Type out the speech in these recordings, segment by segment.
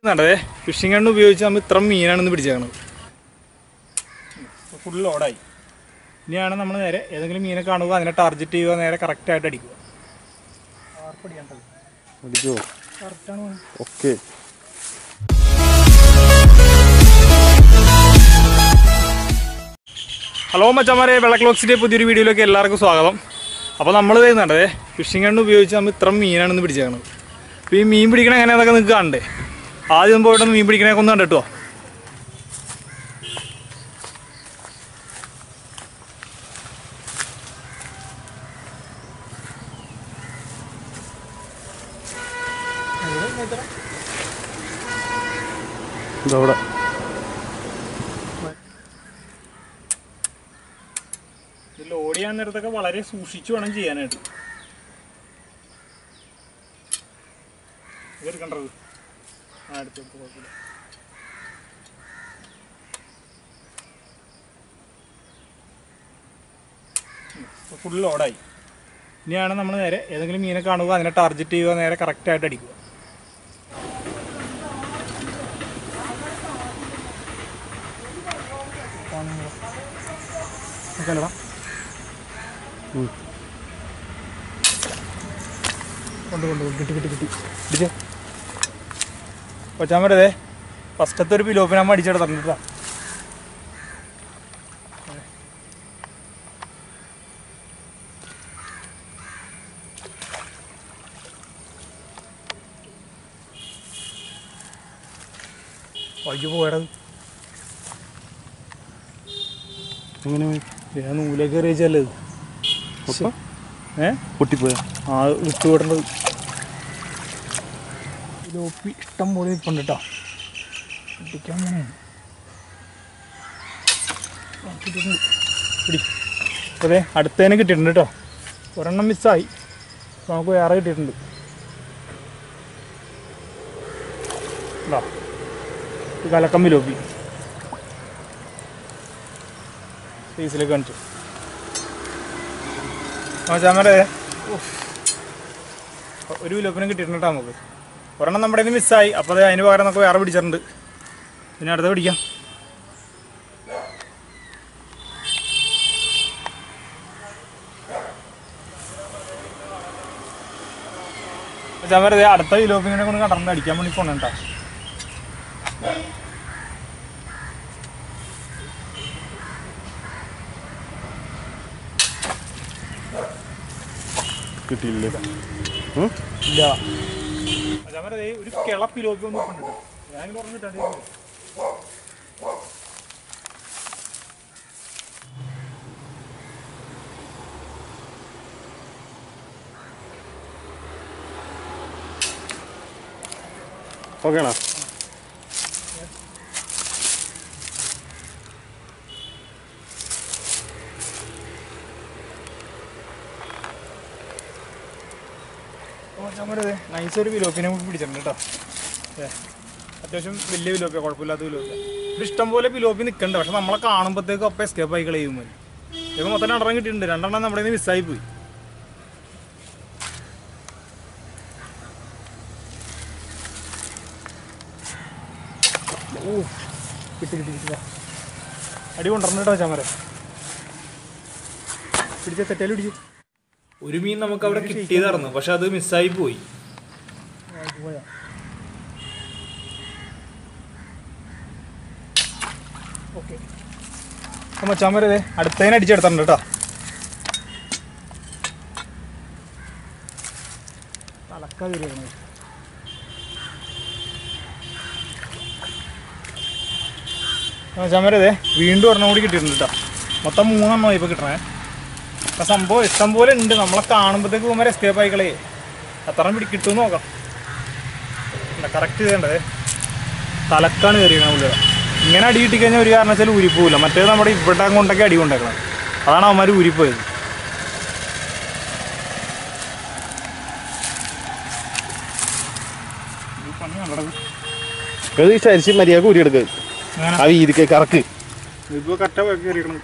നടേ phishing കണ്ണ് ഉപയോഗിച്ച് നമ്മൾ ഇത്ര മീനാണ് ഇന്ന് പിടിച്ചേക്കണത് ഫുൾ ലോഡായി ഇനിയാണ് നമ്മൾ നേരെ ഏതെങ്കിലും മീനെ കാണുക അതിനെ ടാർഗറ്റ് ചെയ്യുക നേരെ കറക്റ്റായിട്ട് അടിക്കുക അടിക്കോ കറക്റ്റാണ് ഓക്കെ ഹലോ മച്ചന്മാരെ വെള്ളക്ലോക്സിൻ്റെ പുതിയൊരു വീഡിയോയിലേക്ക് എല്ലാവർക്കും സ്വാഗതം അപ്പോൾ നമ്മൾ ചെയ്യുന്നുണ്ടേ ഫിഷിംഗ് കണ്ണ് ഉപയോഗിച്ച് നമ്മൾ ഇത്ര മീനാണ് ഇന്ന് പിടിച്ചേക്കണത് അപ്പോൾ ഈ മീൻ പിടിക്കണ എങ്ങനെയാണെന്നൊക്കെ നിങ്ങൾക്ക് കാണണ്ടേ ആദ്യം പോയിട്ട് മീൻ പിടിക്കണേക്ക് ഒന്ന് കണ്ടിട്ടോ ഇതവിടെ ഇത് ലോഡ് ചെയ്യാൻ നേരത്തൊക്കെ വളരെ സൂക്ഷിച്ചു വേണം ചെയ്യാനായിട്ട് ഇതെടുക്കണ്ടത് ആ എടുത്തു എടുത്തു, കുഴപ്പമില്ല ഫുൾ ലോഡായി ഇനിയാണ് നമ്മൾ നേരെ ഏതെങ്കിലും മീനെ കാണുക അതിനെ ടാർഗറ്റ് ചെയ്യുക നേരെ കറക്റ്റായിട്ട് അടിക്കുക ഓക്കെയല്ലേടാ കൊണ്ട് കൊണ്ട് കൊണ്ട് കിട്ടി കിട്ടി കിട്ടി ഇടിച്ചേ കൊച്ചാൻ വരതേ ഫസ്റ്റത്തെ ഒരു പിലോപ്പിനെ അമ്മ അടിച്ചെടുത്തിട്ടാ വൈകി പോയടത് എങ്ങനെ പോയി? ഞാൻ നൂലേക്ക് എറിയിച്ചല്ലേ ഇത് ഒപ്പം ഏ പൊട്ടിപ്പോയാ ആ വിട്ടുവിടേണ്ടത് ലോപ്പി ഇഷ്ടം പോലെ ഇപ്പുണ്ട് കേട്ടോ പിടിക്കാൻ പോണേ പിടി അതെ അടുത്തതിന് കിട്ടിയിട്ടുണ്ട് കേട്ടോ ഒരെണ്ണം മിസ്സായി അപ്പോൾ നമുക്ക് വേറെ കിട്ടിയിട്ടുണ്ട് ഇതാ ഇത് കലക്കമ്പി ലോപ്പി സ്പേസിലേക്ക് കാണിച്ചു ആ ചാമരേ ഒരു വിലോപ്പിനും കിട്ടിയിട്ടുണ്ട് കേട്ടോ നമുക്ക് ഒരെണ്ണം നമ്മുടെ നിന്ന് മിസ്സായി അപ്പോൾ അത് അതിന് പകരം നമുക്ക് വേറെ പിടിച്ചിട്ടുണ്ട് പിന്നെ അടുത്ത പിടിക്കാം ചാമര അടുത്ത വിലോപ്പിനെ കൊണ്ട് കടന്ന് അടിക്കാൻ വേണ്ടി പോണ കേട്ടോ കിട്ടിയില്ലേ ഉം? ഇല്ല ചാമര ഒരു കിള പിലോപ്പി ഒന്നും ഇപ്പം ഞാനിങ്ങനെ പറഞ്ഞിട്ടാണ് ഓക്കേണോ നമ്മുടെ നൈസ് ഒരു വിലോപ്പിനെ കൂടി പിടിച്ചിട്ടുണ്ട് കേട്ടോ ഏ, അത്യാവശ്യം വലിയ വിലോപ്പിയ കുഴപ്പമില്ലാത്ത വിലോപ്പിയ ഇത് ഇഷ്ടം പോലെ വിലോപ്പി നിൽക്കണ്ട പക്ഷെ നമ്മളെ കാണുമ്പോഴത്തേക്കും അപ്പം എസ്കേപ്പ് ആയി കളയും മതി ഇപ്പം മൊത്തം രണ്ടെണ്ണം കിട്ടിയിട്ടുണ്ട് രണ്ടെണ്ണം നമ്മുടെ നിന്ന് മിസ്സായി പോയി ഓ കിട്ടി കിട്ടി കിട്ടി അടി കൊണ്ടുവരണം കേട്ടോ ചമര പിടിച്ച തെറ്റേലും പിടിച്ചു ഒരു മീൻ നമുക്ക് അവിടെ കിട്ടിയതായിരുന്നു പക്ഷെ അത് മിസ്സായി പോയി ഓക്കെ മച്ചാൻ വരെ അടുത്തതിനെ അടിച്ചെടുത്തിട്ടുണ്ട് കേട്ടോ തലക്ക കയറിയാണ് മച്ചാൻ വരെ വീണ്ടും ഒരെണ്ണം കൂടി കിട്ടിയിട്ടുണ്ട് കേട്ടോ മൊത്തം മൂന്നെണ്ണം ഇപ്പോൾ കിട്ടണേ അപ്പം സംഭവം ഇഷ്ടം പോലെ ഉണ്ട് നമ്മളെ കാണുമ്പോഴത്തേക്ക് പോകുമ്പോൾ എസ്കേപ്പ് ആയിക്കളേ അത്ര പിടി കിട്ടുമെന്ന് നോക്കാം കറക്റ്റ് ചെയ്തേണ്ടത് തലക്കാണ് കയറിയത് ഉള്ളിൽ ഇങ്ങനെ അടി കിട്ടിക്കഴിഞ്ഞാൽ ഒരു കാരണവശാലും ഊരിപ്പോവില്ല മറ്റേത് നമ്മുടെ ഇവിടെ കൊണ്ടൊക്കെ അടി കൊണ്ടേക്കണം അതാണ് അവന്മാർ ഊരിപ്പോയത് ഈ പണി നടന്നത് ഇത് ഈ ചരിച്ച് മര്യാദ ഊരിയെടുക്കുക അങ്ങനെ ആ വീതിക്ക് കറക്ക് ഇപ്പോൾ കറ്റ കയറിയിരിക്കണം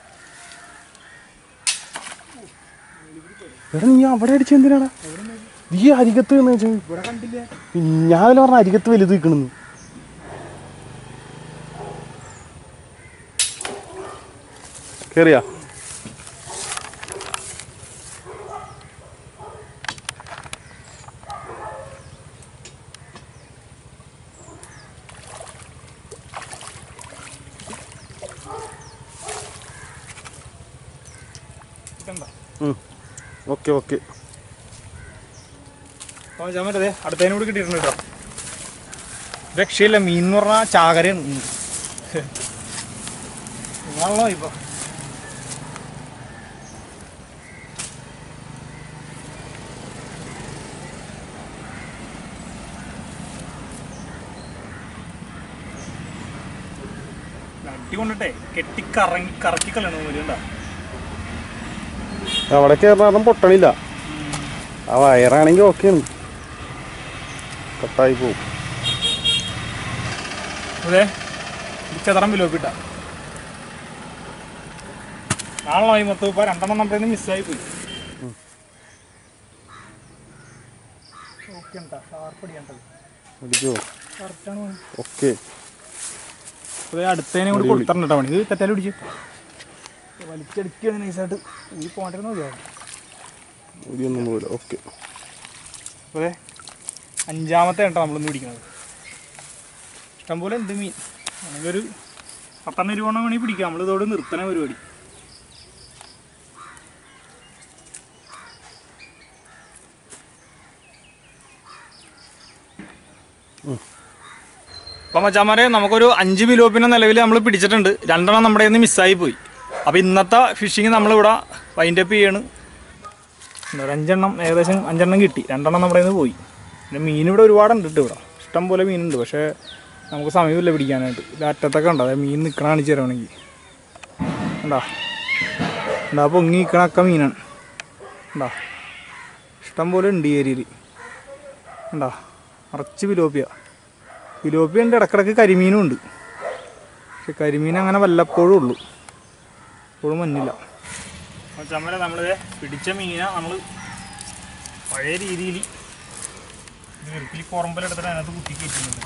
എടാ നീ അവിടെ അടിച്ച് എന്തിനാടാ ഈ അരികത്ത് എന്ന് വെച്ചാൽ ഇവിടെ കണ്ടില്ല ഞാൻ അതിൽ പറഞ്ഞ അരികത്ത് വലുത് നിൽക്കണെന്ന് കേറിയാ ഇതെന്താ ഓക്കെ ഓക്കെ അപ്പോൾ ഞാൻ മറ്റേ അടുത്തതിനെ കൂടി കിട്ടിയിട്ടുണ്ട് കേട്ടോ രക്ഷയില്ല മീൻ എന്ന് പറഞ്ഞാൽ ചാകരയാണ് മീൻ നിങ്ങളാണല്ലോ ഇപ്പൊ അടി കൊണ്ടിട്ടേ കെട്ടി കറങ്ങി കറക്കി കളയണ വരുന്നുണ്ടോ അവിടെ കയറാൻ പൊട്ടണില്ല ആ വയറാണെങ്കിൽ ഓക്കെയാണ് കട്ടായി പോവും അതെ ചെതറം വിലോപ്പിട്ട നാളെ ഈ മൊത്തം ഇപ്പൊ രണ്ടെണ്ണം നമ്മുടെ കയ്യിന്ന് മിസ്സായി പോയി ഓക്കെ ഉണ്ടാ ഷാർപ്പടിയാണ്ടത് അടിക്കോ കറക്റ്റാണ് ഓക്കെ അതെ അടുത്തതിനെ കൂടി കൊടുത്തിട്ടുണ്ട് കേട്ടോ പണി ഇത് തെറ്റാലും പിടിച്ചു വലിച്ചടിക്കുകയാണ് നൈസായിട്ട് ഈ പോണ്ടിരുന്ന മതിയാവും ഒന്നും പോകില്ല ഓക്കെ അതെ അഞ്ചാമത്തെ കേട്ടോ നമ്മളിന്ന് പിടിക്കുന്നത് ഇഷ്ടംപോലെ ഉണ്ട് മീൻ ആണെങ്കിൽ ഒരു പത്തെണ്ണം രൂപ വേണമെങ്കിൽ പിടിക്കാം നമ്മളിതോട് നിർത്തണ പരിപാടി അപ്പം മച്ചാമാരെ നമുക്കൊരു അഞ്ച് കിലോപ്പിനെ നിലവിൽ നമ്മൾ പിടിച്ചിട്ടുണ്ട് രണ്ടെണ്ണം നമ്മുടെ കയ്യിൽ നിന്ന് മിസ്സായി പോയി അപ്പോൾ ഇന്നത്തെ ഫിഷിങ് നമ്മളിവിടെ വൈൻഡ് അപ്പ് ചെയ്യാണ് ഒരു അഞ്ചെണ്ണം ഏകദേശം അഞ്ചെണ്ണം കിട്ടി രണ്ടെണ്ണം നമ്മുടെ കയ്യിൽ നിന്ന് പോയി പിന്നെ മീൻ ഇവിടെ ഒരുപാടുണ്ട് കേട്ടോ ഇവിടെ ഇഷ്ടം പോലെ മീനുണ്ട് പക്ഷേ നമുക്ക് സമയമില്ല പിടിക്കാനായിട്ട് ഇത് അറ്റത്തൊക്കെ ഉണ്ട് അതായത് മീൻ നിൽക്കണ കാണിച്ചു തരുവാണെങ്കിൽ ഉണ്ടാ ഉണ്ടാ പൊങ്ങി നിൽക്കണൊക്കെ മീനാണ് ഉണ്ടാ ഇഷ്ടം പോലെ ഉണ്ട് ഈ ഏരിയയിൽ ഉണ്ടാ നിറച്ച് പിലോപ്പിയ പിലോപ്പിയ ഉണ്ട് ഇടക്കിടക്ക് കരിമീനും ഉണ്ട് പക്ഷെ കരിമീൻ അങ്ങനെ വല്ലപ്പോഴും ഉള്ളൂ ഇപ്പോഴും മഞ്ഞില്ല ചമ്മല നമ്മൾ പിടിച്ച മീന നമ്മൾ പഴയ രീതിയിൽ വീർക്കിൽ കുറമ്പലെടുത്തിട്ട് അതിനകത്ത് കുത്തി കയറ്റുന്നുണ്ട്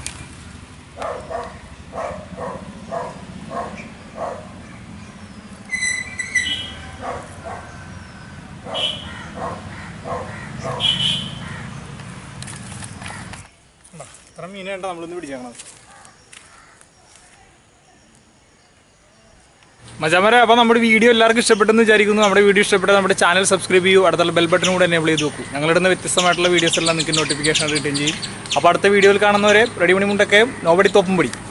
കണ്ടോ? ഇത്ര മീനാണ് നമ്മളിന്ന് പിടിച്ചേക്കണത് മച്ചാമരെ അപ്പോൾ നമ്മുടെ വീഡിയോ എല്ലാവർക്കും ഇഷ്ടപ്പെട്ടെന്ന് വിചാരിക്കുന്നു നമ്മുടെ വീഡിയോ ഇഷ്ടപ്പെട്ടാൽ നമ്മുടെ ചാനൽ സബ്സ്ക്രൈബ് ചെയ്യൂ അടുത്തുള്ള ബെൽ ബട്ടൺ കൂടെ എനേബിൾ ചെയ്ത് നോക്കൂ ഞങ്ങളിടുന്ന വ്യത്യസ്തമായിട്ടുള്ള വീഡിയോസ് എല്ലാം നിങ്ങൾക്ക് നോട്ടിഫിക്കേഷൻ റിട്ടേൺ ചെയ്യും അപ്പോൾ അടുത്ത വീഡിയോയിൽ കാണുന്നവരെ റെഡിമണി മുണ്ടൊക്കെ നോബടി തോപ്പും പിടി